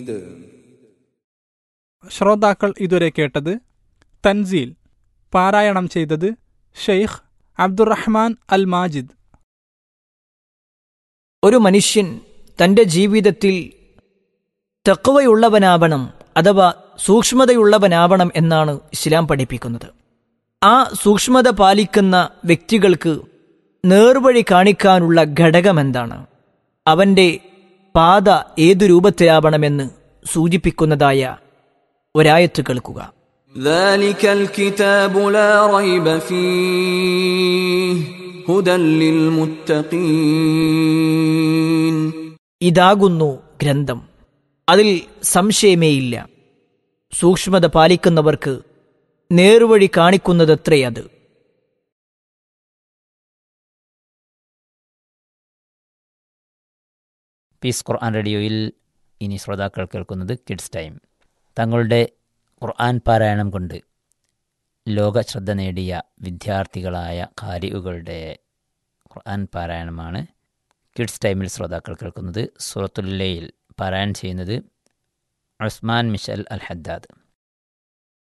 ശ്രോതാക്കൾ ഇതുവരെ കേട്ടത് തൻസീൽ പാരായണം ചെയ്തത് ഷെയ്ഖ് അബ്ദുറഹ്മാൻ അൽ മാജിദ് ഒരു മനുഷ്യൻ തന്റെ ജീവിതത്തിൽ തെക്കുവയുള്ളവനാവണം അഥവാ സൂക്ഷ്മതയുള്ളവനാവണം എന്നാണ് ഇസ്ലാം പഠിപ്പിക്കുന്നത് ആ സൂക്ഷ്മത പാലിക്കുന്ന വ്യക്തികൾക്ക് നേർവഴി കാണിക്കാനുള്ള ഘടകമെന്താണ് അവന്റെ പാത ഏതു രൂപത്തിലാവണമെന്ന് സൂചിപ്പിക്കുന്നതായ ഒരായത്ത് കേൾക്കുക ذلك الكتاب لا ريب فيه هدى للمتقين ഇതാകുന്നു ഗ്രന്ഥം അതിൽ സംശയമേയില്ല സൂക്ഷ്മത പാലിക്കുന്നവർക്ക് നേർവഴി കാണിക്കുന്നതത്രേ അത് പീസ് ഖുർആൻ റേഡിയോയിൽ ഇനി ശ്രോതാക്കൾ കേൾക്കുന്നത് കിഡ്സ് ടൈം തങ്ങളുടെ ഖുർആൻ പാരായണം കൊണ്ട് ലോക ശ്രദ്ധ നേടിയ വിദ്യാർത്ഥികളായ ഖാരികളുടെ ഖുർആൻ പാരായണമാണ് കിഡ്സ് ടൈമിൽ ശ്രോതാക്കൾ കേൾക്കുന്നത് സൂറത്തുല്ലയിൽ പാരായണം ചെയ്യുന്നത് ഉസ്മാൻ മിഷൽ അൽ ഹദ്ദാദ്